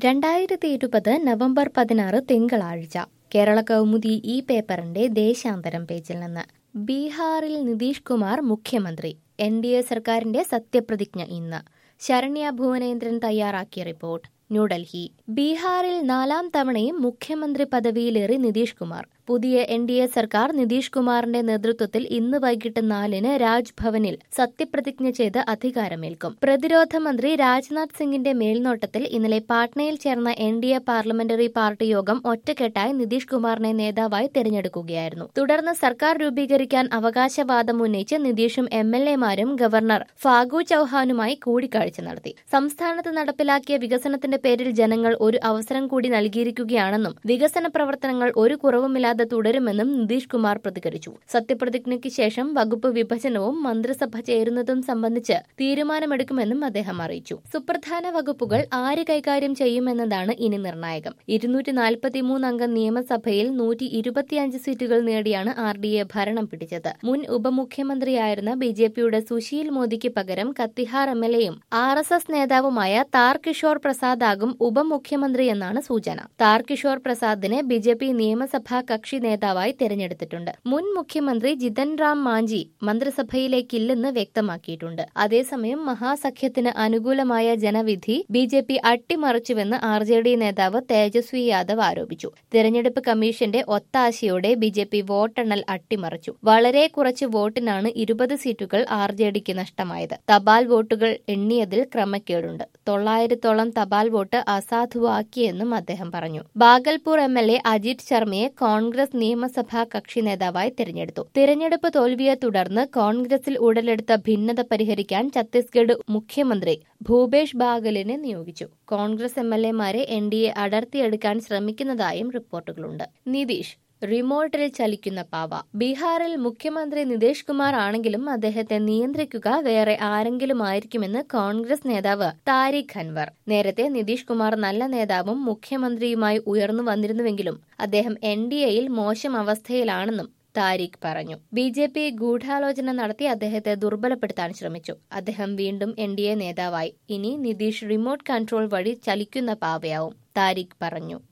രണ്ടായിരത്തി ഇരുപത് നവംബർ പതിനാറ് തിങ്കളാഴ്ച കേരള കൗമുദി ഈ പേപ്പറിന്റെ ദേശാന്തരം പേജിൽ നിന്ന് ബീഹാറിൽ നിതീഷ് കുമാർ മുഖ്യമന്ത്രി എൻ ഡി എ സർക്കാരിന്റെ സത്യപ്രതിജ്ഞ ഇന്ന് ശരണ്യ ഭുവനേന്ദ്രൻ തയ്യാറാക്കിയ റിപ്പോർട്ട് ന്യൂഡൽഹി ബീഹാറിൽ നാലാം തവണയും മുഖ്യമന്ത്രി പദവിയിലേറി നിതീഷ് കുമാർ പുതിയ എൻ ഡി എ സർക്കാർ നിതീഷ് കുമാറിന്റെ നേതൃത്വത്തിൽ ഇന്ന് വൈകിട്ട് നാലിന് രാജ്ഭവനിൽ സത്യപ്രതിജ്ഞ ചെയ്ത് അധികാരമേൽക്കും പ്രതിരോധ മന്ത്രി രാജ്നാഥ് സിംഗിന്റെ മേൽനോട്ടത്തിൽ ഇന്നലെ പാട്നയിൽ ചേർന്ന N D A parliamentary party യോഗം ഒറ്റക്കെട്ടായി നിതീഷ് കുമാറിനെ നേതാവായി തെരഞ്ഞെടുക്കുകയായിരുന്നു തുടർന്ന് സർക്കാർ രൂപീകരിക്കാൻ അവകാശവാദം ഉന്നയിച്ച് നിതീഷും എം എൽ എമാരും ഗവർണർ ഫാഗു ചൌഹാനുമായി കൂടിക്കാഴ്ച നടത്തി സംസ്ഥാനത്ത് നടപ്പിലാക്കിയ വികസനത്തിന്റെ പേരിൽ ജനങ്ങൾ ഒരു അവസരം കൂടി നൽകിയിരിക്കുകയാണെന്നും വികസന പ്രവർത്തനങ്ങൾ ഒരു കുറവുമില്ലാതെ തുടരുമെന്നും നിതീഷ് കുമാർ പ്രതികരിച്ചു സത്യപ്രതിജ്ഞയ്ക്ക് ശേഷം വകുപ്പ് വിഭജനവും മന്ത്രിസഭ ചേരുന്നതും സംബന്ധിച്ച് തീരുമാനമെടുക്കുമെന്നും അദ്ദേഹം അറിയിച്ചു സുപ്രധാന വകുപ്പുകൾ ആര് കൈകാര്യം ചെയ്യുമെന്നതാണ് ഇനി നിർണായകം ഇരുന്നൂറ്റി നാൽപ്പത്തിമൂന്ന് അംഗ നിയമസഭയിൽ നൂറ്റി ഇരുപത്തിയഞ്ച് സീറ്റുകൾ നേടിയാണ് ആർ ഡി എ ഭരണം പിടിച്ചത് മുൻ ഉപമുഖ്യമന്ത്രിയായിരുന്ന ബി ജെ പിയുടെ സുശീൽ മോദിക്ക് പകരം കത്തിഹാർ എം എൽ എയും ആർ എസ് എസ് നേതാവുമായ താർ കിഷോർ പ്രസാദ് ആകും ഉപമുഖ്യമന്ത്രിയെന്നാണ് സൂചന താർ കിഷോർ പ്രസാദിനെ ബി ജെ പി നിയമസഭാ കക്ഷി നേതാവായി തെരഞ്ഞെടുത്തിട്ടുണ്ട് മുൻ മുഖ്യമന്ത്രി ജിതൻ റാം മാഞ്ചി മന്ത്രിസഭയിലേക്കില്ലെന്ന് വ്യക്തമാക്കിയിട്ടുണ്ട് അതേസമയം മഹാസഖ്യത്തിന് അനുകൂലമായ ജനവിധി ബി ജെ പി അട്ടിമറിച്ചുവെന്ന് ആർ ജെ ഡി നേതാവ് തേജസ്വി യാദവ് ആരോപിച്ചു തെരഞ്ഞെടുപ്പ് കമ്മീഷന്റെ ഒത്താശയോടെ ബി ജെ പി വോട്ടെണ്ണൽ അട്ടിമറിച്ചു വളരെ കുറച്ച് വോട്ടിനാണ് ഇരുപത് സീറ്റുകൾ ആർ ജെ ഡിക്ക് നഷ്ടമായത് തപാൽ വോട്ടുകൾ എണ്ണിയതിൽ ക്രമക്കേടുണ്ട് തൊള്ളായിരത്തോളം തപാൽ വോട്ട് അസാധുവാക്കിയെന്നും അദ്ദേഹം പറഞ്ഞു Bhagalpur M L A Ajit ശർമ്മയെ കോൺഗ്രസ് നിയമസഭാ കക്ഷി നേതാവായി തിരഞ്ഞെടുത്തു തിരഞ്ഞെടുപ്പ് തോൽവിയെ തുടർന്ന് കോൺഗ്രസിൽ ഉടലെടുത്ത ഭിന്നത പരിഹരിക്കാൻ ഛത്തീസ്ഗഡ് മുഖ്യമന്ത്രി ഭൂപേഷ് ബാഗലിനെ നിയോഗിച്ചു കോൺഗ്രസ് എം എൽ എമാരെ എൻ ഡി എ അടർത്തിയെടുക്കാൻ ശ്രമിക്കുന്നതായും റിപ്പോർട്ടുകളുണ്ട് നിതീഷ് റിമോട്ടിൽ ചലിക്കുന്ന പാവ ബീഹാറിൽ മുഖ്യമന്ത്രി നിതീഷ് കുമാർ ആണെങ്കിലും അദ്ദേഹത്തെ നിയന്ത്രിക്കുക വേറെ ആരെങ്കിലും ആയിരിക്കുമെന്ന് കോൺഗ്രസ് നേതാവ് താരിഖ് അൻവർ നേരത്തെ നിതീഷ് കുമാർ നല്ല നേതാവും മുഖ്യമന്ത്രിയുമായി ഉയർന്നു വന്നിരുന്നുവെങ്കിലും അദ്ദേഹം എൻ ഡി എയിൽ മോശം അവസ്ഥയിലാണെന്നും താരിഖ് പറഞ്ഞു ബി ജെ പി ഗൂഢാലോചന നടത്തി അദ്ദേഹത്തെ ദുർബലപ്പെടുത്താൻ ശ്രമിച്ചു അദ്ദേഹം വീണ്ടും എൻ ഡി എ നേതാവായി ഇനി നിതീഷ് റിമോട്ട് കൺട്രോൾ വഴി ചലിക്കുന്ന പാവയാവും താരിഖ് പറഞ്ഞു